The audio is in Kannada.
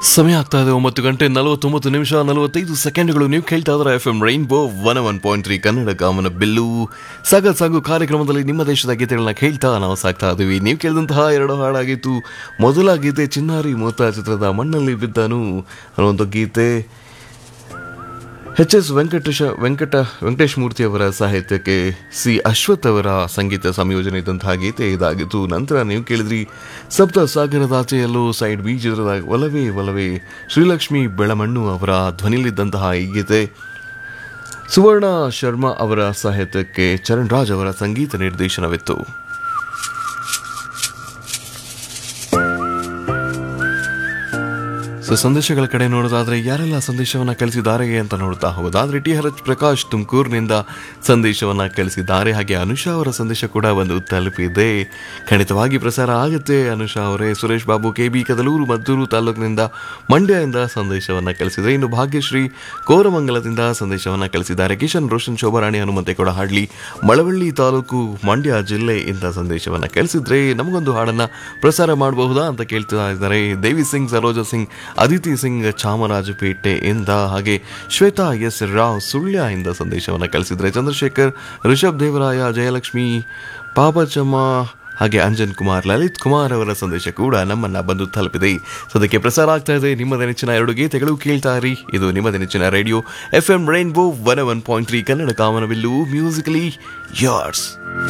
ಸಮಯ ಆಗ್ತಾ ಇದೆ ಒಂಬತ್ತು ಗಂಟೆ ನಲವತ್ತೊಂಬತ್ತು ನಿಮಿಷ ನಲವತ್ತೈದು ಸೆಕೆಂಡ್ಗಳು ನೀವು ಕೇಳ್ತಾ ಇದ್ರೆ F M rainbow one one point three Kannada ಕಾಮನ ಬಿಲ್ಲು ಸಾಗ ಸಾಗು ಕಾರ್ಯಕ್ರಮದಲ್ಲಿ ನಿಮ್ಮ ದೇಶದ ಗೀತೆಗಳನ್ನ ಕೇಳ್ತಾ ನಾವು ಸಾಕ್ತಾ ಇದೀವಿ ನೀವು ಕೇಳಿದಂತಹ ಎರಡು ಹಾಡಾಗಿತ್ತು ಮೊದಲ ಗೀತೆ ಚಿನ್ನಾರಿ ಮೋತ ಚಿತ್ರದ ಮಣ್ಣಲ್ಲಿ ಬಿದ್ದನು ಅನ್ನುವಂಥ ಗೀತೆ ಎಚ್ ಎಸ್ ವೆಂಕಟೇಶ ವೆಂಕಟ ವೆಂಕಟೇಶ್ ಮೂರ್ತಿ ಅವರ ಸಾಹಿತ್ಯಕ್ಕೆ ಸಿ ಅಶ್ವಥ್ ಅವರ ಸಂಗೀತ ಸಂಯೋಜನೆ ಇದ್ದಂತಹ ಗೀತೆ ಇದಾಗಿತ್ತು ನಂತರ ನೀವು ಕೇಳಿದ್ರಿ ಸಪ್ತ ಸಾಗರದಾಚೆಯಲ್ಲೂ ಸೈಡ್ ಬಿ ಚಿತ್ರದ ಒಲವೇ ಒಲವೇ ಶ್ರೀಲಕ್ಷ್ಮಿ ಬೆಳಮಣ್ಣು ಅವರ ಧ್ವನಿಲಿದ್ದಂತಹ ಈ ಗೀತೆ ಸುವರ್ಣ ಶರ್ಮಾ ಅವರ ಸಾಹಿತ್ಯಕ್ಕೆ ಚರಣ್ ರಾಜ್ ಅವರ ಸಂಗೀತ ನಿರ್ದೇಶನವಿತ್ತು ಸೊ ಸಂದೇಶಗಳ ಕಡೆ ನೋಡೋದಾದ್ರೆ ಯಾರೆಲ್ಲ ಸಂದೇಶವನ್ನ ಕಳಿಸಿದ್ದಾರೆ ಅಂತ ನೋಡ್ತಾ ಹೋಗೋದಾದ್ರೆ ಟಿ ಆರ್ ಎಚ್ ಪ್ರಕಾಶ್ ತುಮಕೂರಿನಿಂದ ಸಂದೇಶವನ್ನ ಕಳಿಸಿದ್ದಾರೆ ಹಾಗೆ ಅನುಷಾ ಅವರ ಸಂದೇಶ ಕೂಡ ಒಂದು ತಲುಪಿದೆ ಖಂಡಿತವಾಗಿ ಪ್ರಸಾರ ಆಗುತ್ತೆ ಅನುಷಾ ಅವರೇ ಸುರೇಶ್ ಬಾಬು ಕೆ ಬಿ ಕದಲೂರು ಮದ್ದೂರು ತಾಲೂಕಿನಿಂದ ಮಂಡ್ಯದಿಂದ ಸಂದೇಶವನ್ನ ಕಳಿಸಿದರೆ ಇನ್ನು ಭಾಗ್ಯಶ್ರೀ ಕೋರಮಂಗಲದಿಂದ ಸಂದೇಶವನ್ನ ಕಳಿಸಿದ್ದಾರೆ ಕಿಶನ್ ರೋಷನ್ ಶೋಭಾರಾಣಿ ಹನುಮಂತೇಗೌಡ ಹಾಡ್ಲಿ ಮಳವಳ್ಳಿ ತಾಲೂಕು ಮಂಡ್ಯ ಜಿಲ್ಲೆಯಿಂದ ಸಂದೇಶವನ್ನ ಕಳಿಸಿದ್ರೆ ನಮಗೊಂದು ಹಾಡನ್ನ ಪ್ರಸಾರ ಮಾಡಬಹುದಾ ಅಂತ ಕೇಳ್ತಾ ಇದ್ದಾರೆ ದೇವಿ ಸಿಂಗ್ ಸರೋಜ ಸಿಂಗ್ ಅದಿತಿ ಸಿಂಗ್ ಚಾಮರಾಜಪೇಟೆಯಿಂದ ಹಾಗೆ ಶ್ವೇತಾ ಎಸ್ ರಾವ್ ಸುಳ್ಯ ಇಂದ ಸಂದೇಶವನ್ನು ಕಳಿಸಿದ್ರೆ ಚಂದ್ರಶೇಖರ್ ರಿಷಬ್ ದೇವರಾಯ ಜಯಲಕ್ಷ್ಮಿ ಪಾಪಚಮ್ಮ ಹಾಗೆ ಅಂಜನ್ ಕುಮಾರ್ ಲಲಿತ್ ಕುಮಾರ್ ಅವರ ಸಂದೇಶ ಕೂಡ ನಮ್ಮನ್ನ ಬಂದು ತಲುಪಿದೆ ಸದ್ಯಕ್ಕೆ ಪ್ರಸಾರ ಆಗ್ತಾ ಇದೆ ನಿಮ್ಮ ನೆಚ್ಚಿನ ಎರಡು ಗೀತೆಗಳು ಕೇಳ್ತಾ ಇರಿ ಇದು ನಿಮ್ಮ ನೆಚ್ಚಿನ radio F M rainbow one one point three Kannada ಕಾಮನವಿಲ್ಲು ಮ್ಯೂಸಿಕಲಿ ಯಾರ್ಸ್